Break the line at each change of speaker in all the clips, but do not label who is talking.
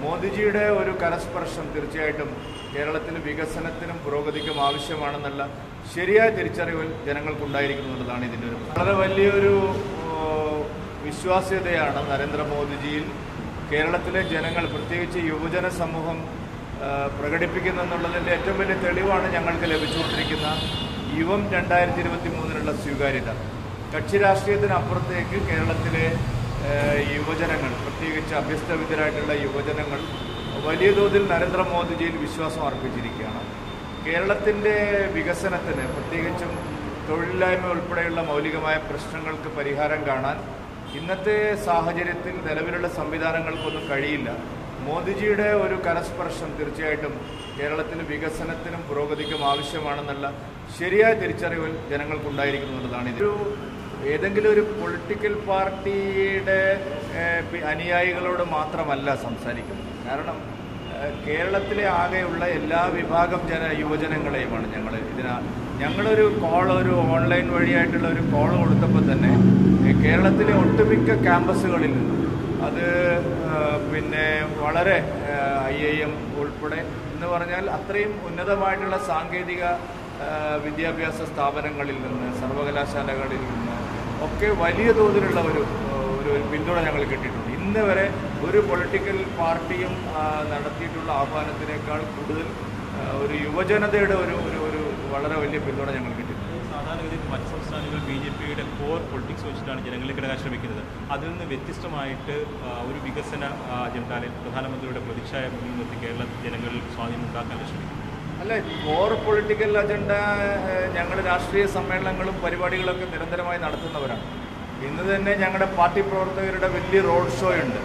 മോദിജിയുടെ ഒരു കരസ്പർശം തീർച്ചയായിട്ടും കേരളത്തിന് വികസനത്തിനും പുരോഗതിക്കും ആവശ്യമാണെന്നുള്ള ശരിയായ തിരിച്ചറിവ് ജനങ്ങൾക്കുണ്ടായിരിക്കുന്നു എന്നുള്ളതാണ് ഇതിൻ്റെ ഒരു വളരെ വലിയൊരു ഓ, വിശ്വാസ്യതയാണ് നരേന്ദ്രമോദിജിയിൽ കേരളത്തിലെ ജനങ്ങൾ പ്രത്യേകിച്ച് യുവജന സമൂഹം ആ, പ്രകടിപ്പിക്കുന്നു എന്നുള്ളതിൻ്റെ ഏറ്റവും വലിയ തെളിവാണ് ഞങ്ങൾക്ക് ലഭിച്ചുകൊണ്ടിരിക്കുന്ന യുവം രണ്ടായിരത്തി ഇരുപത്തി മൂന്നിനുള്ള സ്വീകാര്യത കക്ഷി രാഷ്ട്രീയത്തിനപ്പുറത്തേക്ക് കേരളത്തിലെ ആ, യുവജനങ്ങൾ പ്രത്യേകിച്ച് അഭ്യസ്തവിദ്യരായിട്ടുള്ള യുവജനങ്ങൾ വലിയ തോതിൽ നരേന്ദ്രമോദിജിയിൽ വിശ്വാസം അർപ്പിച്ചിരിക്കുകയാണ് കേരളത്തിൻ്റെ വികസനത്തിന് പ്രത്യേകിച്ചും തൊഴിലില്ലായ്മ ഉൾപ്പെടെയുള്ള മൗലികമായ പ്രശ്നങ്ങൾക്ക് പരിഹാരം കാണാൻ ഇന്നത്തെ സാഹചര്യത്തിൽ നിലവിലുള്ള സംവിധാനങ്ങൾക്കൊന്നും കഴിയില്ല മോദിജിയുടെ ഒരു കരസ്പർശം തീർച്ചയായിട്ടും കേരളത്തിന് വികസനത്തിനും പുരോഗതിക്കും ആവശ്യമാണെന്നുള്ള ശരിയായ തിരിച്ചറിവ് ജനങ്ങൾക്കുണ്ടായിരിക്കുന്നു എന്നുള്ളതാണ് ഇതൊരു ഏതെങ്കിലും ഒരു പൊളിറ്റിക്കൽ പാർട്ടിയുടെ ഏഹ്, പി- അനുയായികളോട് മാത്രമല്ല സംസാരിക്കുന്നത് കാരണം ഏഹ്, കേരളത്തിലെ ആകെയുള്ള എല്ലാ വിഭാഗം ജന യുവജനങ്ങളെയുമാണ് ഞങ്ങൾ ഇതിന ഞങ്ങളൊരു കോൾ ഒരു ഓൺലൈൻ വഴിയായിട്ടുള്ള ഒരു കോൾ കൊടുത്തപ്പോൾ തന്നെ ഏഹ്, കേരളത്തിലെ ഒട്ടുമിക്ക ക്യാമ്പസുകളിൽ നിന്നും അത് ഏഹ്, പിന്നെ വളരെ ഐ ഐ എം ഉൾപ്പെടെ എന്ന് പറഞ്ഞാൽ അത്രയും ഉന്നതമായിട്ടുള്ള സാങ്കേതിക ഏഹ്, വിദ്യാഭ്യാസ സ്ഥാപനങ്ങളിൽ നിന്ന് സർവകലാശാലകളിൽ നിന്ന് ഒക്കെ വലിയ തോതിലുള്ള ഒരു ഏഹ്, ഒരു ഒരു പിന്തുണ ഞങ്ങൾ കിട്ടിയിട്ടുണ്ട് ഇന്ന് വരെ ഒരു പൊളിറ്റിക്കൽ പാർട്ടിയും ആ, നടത്തിയിട്ടുള്ള ആഹ്വാനത്തിനേക്കാൾ കൂടുതൽ ആ, ഒരു യുവജനതയുടെ ഒരു ഒരു ഒരു വളരെ വലിയ പിന്തുണ ഞങ്ങൾ കിട്ടിയിട്ടുണ്ട്
സാധാരണഗതിയിൽ മറ്റ് സംസ്ഥാനങ്ങൾ ബി ജെ പിയുടെ കോർ പൊളിറ്റിക്സ് വെച്ചിട്ടാണ് ജനങ്ങളിലേക്ക് ഇടകാൻ ശ്രമിക്കുന്നത് അതിൽ നിന്ന് വ്യത്യസ്തമായിട്ട് ആ, ഒരു വികസന ആ, അജണ്ടയിൽ പ്രധാനമന്ത്രിയുടെ പ്രതിച്ഛായ മുന്നിൽ നിർത്തി കേരള ജനങ്ങളിൽ സ്വാധീനം ഉണ്ടാക്കാൻ ശ്രമിക്കുന്നു
അല്ല കോർ പൊളിറ്റിക്കൽ അജണ്ട ഞങ്ങൾ രാഷ്ട്രീയ സമ്മേളനങ്ങളും പരിപാടികളൊക്കെ നിരന്തരമായി നടത്തുന്നവരാണ് ഇന്ന് തന്നെ ഞങ്ങളുടെ പാർട്ടി പ്രവർത്തകരുടെ വലിയ റോഡ് ഷോ ഉണ്ട്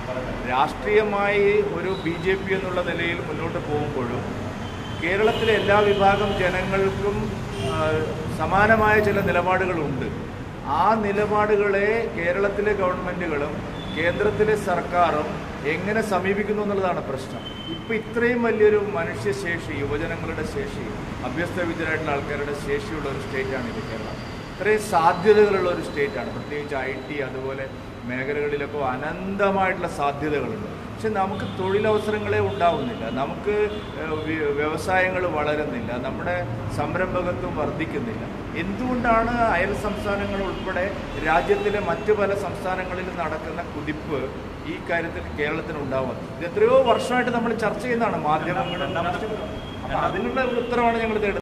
രാഷ്ട്രീയമായി ഒരു ബി ജെ പി എന്നുള്ള നിലയിൽ മുന്നോട്ട് പോകുമ്പോഴും കേരളത്തിലെ എല്ലാ വിഭാഗം ജനങ്ങൾക്കും ആ, സമാനമായ ചില നിലപാടുകളുണ്ട് ആ നിലപാടുകളെ കേരളത്തിലെ ഗവൺമെൻറ്റുകളും കേന്ദ്രത്തിലെ സർക്കാരും എങ്ങനെ സമീപിക്കുന്നു എന്നുള്ളതാണ് പ്രശ്നം ഇപ്പം ഇത്രയും വലിയൊരു മനുഷ്യശേഷി യുവജനങ്ങളുടെ ശേഷി അഭ്യസ്തവിദ്യരായിട്ടുള്ള ആൾക്കാരുടെ ശേഷിയുള്ള ഒരു സ്റ്റേറ്റാണ് ഇത് കേരളം ഇത്രയും സാധ്യതകളുള്ള ഒരു സ്റ്റേറ്റാണ് പ്രത്യേകിച്ച് ഐ ടി അതുപോലെ മേഖലകളിലൊക്കെ അനന്തമായിട്ടുള്ള സാധ്യതകളുണ്ട് പക്ഷെ നമുക്ക് തൊഴിലവസരങ്ങളെ ഉണ്ടാവുന്നില്ല നമുക്ക് ഏഹ്, വ്യ- വ്യവസായങ്ങൾ വളരുന്നില്ല നമ്മുടെ സംരംഭകത്വം വർദ്ധിക്കുന്നില്ല എന്തുകൊണ്ടാണ് അയൽ സംസ്ഥാനങ്ങൾ ഉൾപ്പെടെ രാജ്യത്തിലെ മറ്റു പല സംസ്ഥാനങ്ങളിലും നടക്കുന്ന കുതിപ്പ് ഈ കാര്യത്തിൽ കേരളത്തിന് ഉണ്ടാവുന്നത് ഇത് എത്രയോ വർഷമായിട്ട് നമ്മൾ ചർച്ച ചെയ്യുന്നതാണ് മാധ്യമങ്ങളും അപ്പം അതിനുള്ള ഉത്തരവാണ് ഞങ്ങൾ തേടുന്നത്